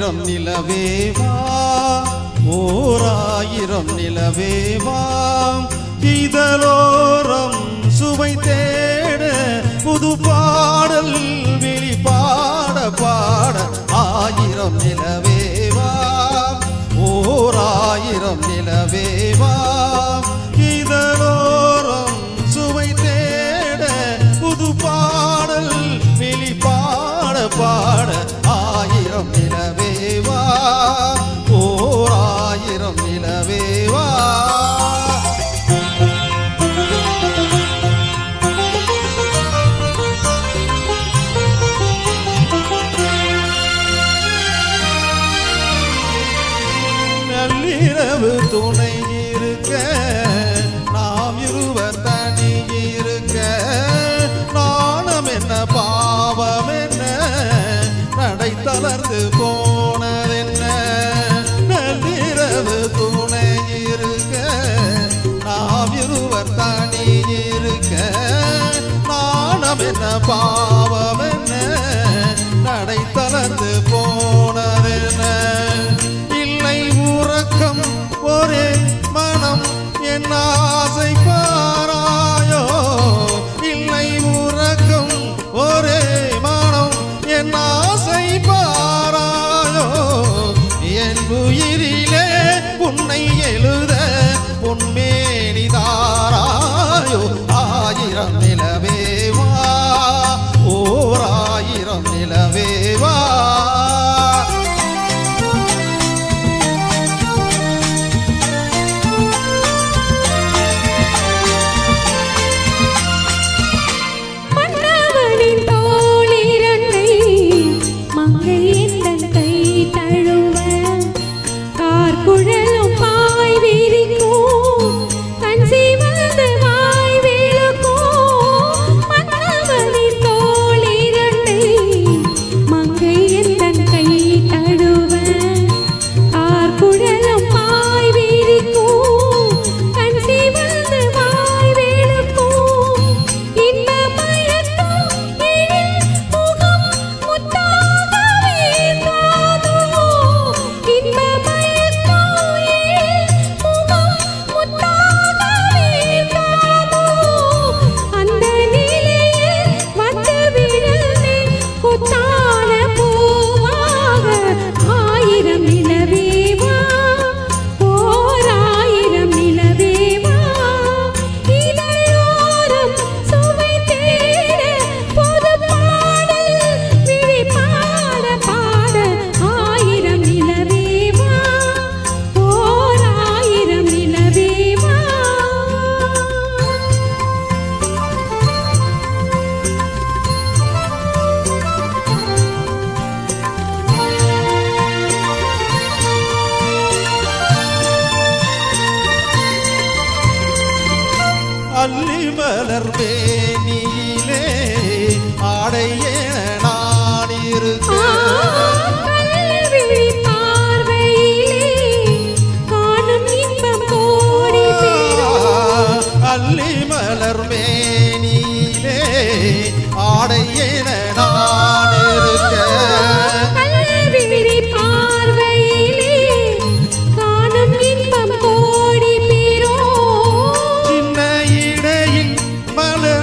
ஆயிரம் நிலவேவா ஓராயிரம் நிலவேவா இதழோரம் சுவை தேட புது பாடல் விழி பாட பாட ஆயிரம் நிலவேவா ஓராயிரம் நிலவேவா இதழோரம் சுவை தேட புது பாடல் விழி பாட பாட ஆயிரம் நிலவேவா ஓர் ஆயிரம் நிலவேவா நள்ளிரவு துணை இருக்க நாம் இருவர் தனி இருக்க நாணம் என்ன பாவம் என்ன நடை தளர்ந்து போனதென்ன நள்ளிரவு துணை இருக்க நாம் இருவர் தனி இருக்க நாணம் என்ன பாவம் என்ன நடை தளர்ந்து போனதென்ன இல்லை உறக்கம் ஒரே மனம் என் ஆசை பாராயோ இல்லை உறக்கம் ஒரே மனம் என் ஆசை பாராயோ என் உயிரிலே உன்னை எழுத பொன்மேனிதாராயோ ஆயிரம் நிலவேவா ஓர் ஆயிரம் நிலவேவா மன்னவனின் தோளிரண்டை மங்கை எந்தன் கை தழுவ கார்குழலும் பாய் விரிக்கும் கண் சிவந்து வாய் விழுக்கும் மன்னவனின் தோளிரண்டை மங்கை எந்தன் கை தழுவ கார்குழலும் பாய் விரிக்கும் கண் சிவந்து வாய் விழுக்கும் இன்ப மயக்கம் எழில் முகம் முத்தாக வீழ்ந்தாதோ இன்ப மயக்கம் எழில் முகம் முத்தாக வீழ்ந்தாதோ அந்த நிலையில் வந்து விழுந்தேன் கொத்தான பூவாக ஆயிரம் நிலவேவா ஓர் ஆயிரம் நிலவேவா இதழோரம் சுவை தேட புது பாடல் விழி பாட பாட ஆயிரம் நிலவேவா ஓர் ஆயிரம் நிலவேவா அல்லி மலர் வேணியிலே ஆடையே நான் இருக்க கல்விழி பார்வையிலே காணும் இன்பம் கோடி பெறும் அல்லி மலர் வேணியிலே ஆடையே நான் இருக்க கல்விழி பார்வையிலே காணும் இன்பம் கோடி பெறும் சின்ன இடையில் மலர்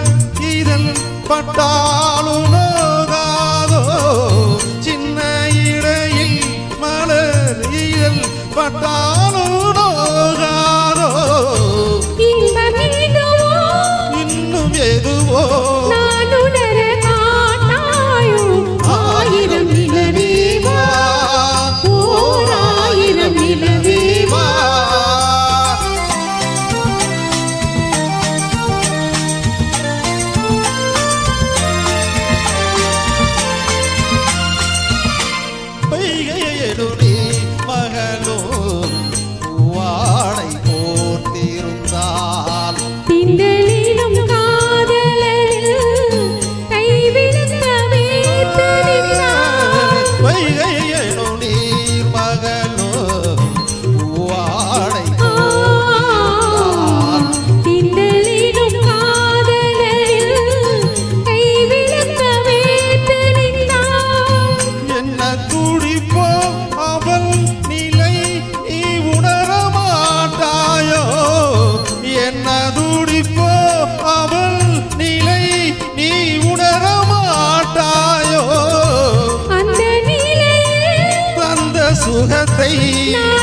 சுகத்தை நான்